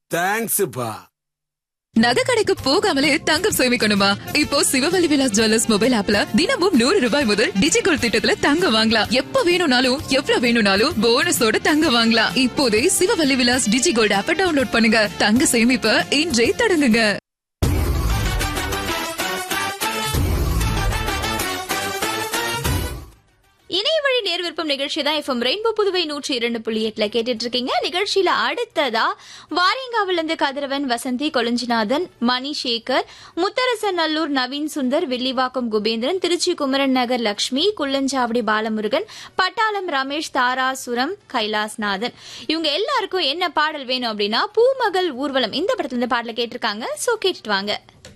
தேங்க்ஸ்ப்பா நகை கடைக்கு போகாமலே தங்கம் சேமிக்கணுமா இப்போ சிவவல்லி விலாஸ் ஜுவல்லர்ஸ் மொபைல் ஆப்ல தினமும் நூறு ரூபாய் முதல் டிஜிகோல் திட்டத்துல தங்கம் வாங்கலாம் எப்ப வேணும்னாலும் எவ்வளவு வேணும்னாலும் போனஸோட தங்கம் வாங்கலாம் இப்போதே சிவவல்லி விலாஸ் டிஜிகோல்ட் ஆப்ப டவுன்லோட் பண்ணுங்க தங்க சேமிப்ப இன்றே தொடங்குங்க இணையவழி நேர் விருப்பம் நிகழ்ச்சி தான் எஃப்எம் ரெயின்போ புதுவை நூற்றி இரண்டு புள்ளி எட்டுல கேட்டுட்டு இருக்கீங்க நிகழ்ச்சியில அடுத்ததா வாரியங்காவில இருந்து கதிரவன் வசந்தி கொளஞ்சிநாதன் மணி சேகர் முத்தரசநல்லூர் நவீன் சுந்தர் வில்லிவாக்கம் குபேந்திரன் திருச்சி குமரன் நகர் லட்சுமி குள்ளஞ்சாவடி பாலமுருகன் பட்டாளம் ரமேஷ் தாராசுரம் கைலாஸ்நாதன் இவங்க எல்லாருக்கும் என்ன பாடல் வேணும் அப்படின்னா பூமகள் ஊர்வலம் இந்த படத்துல இருந்து பாடல கேட்டிருக்காங்க சோ கேட்டுட்டு வாங்க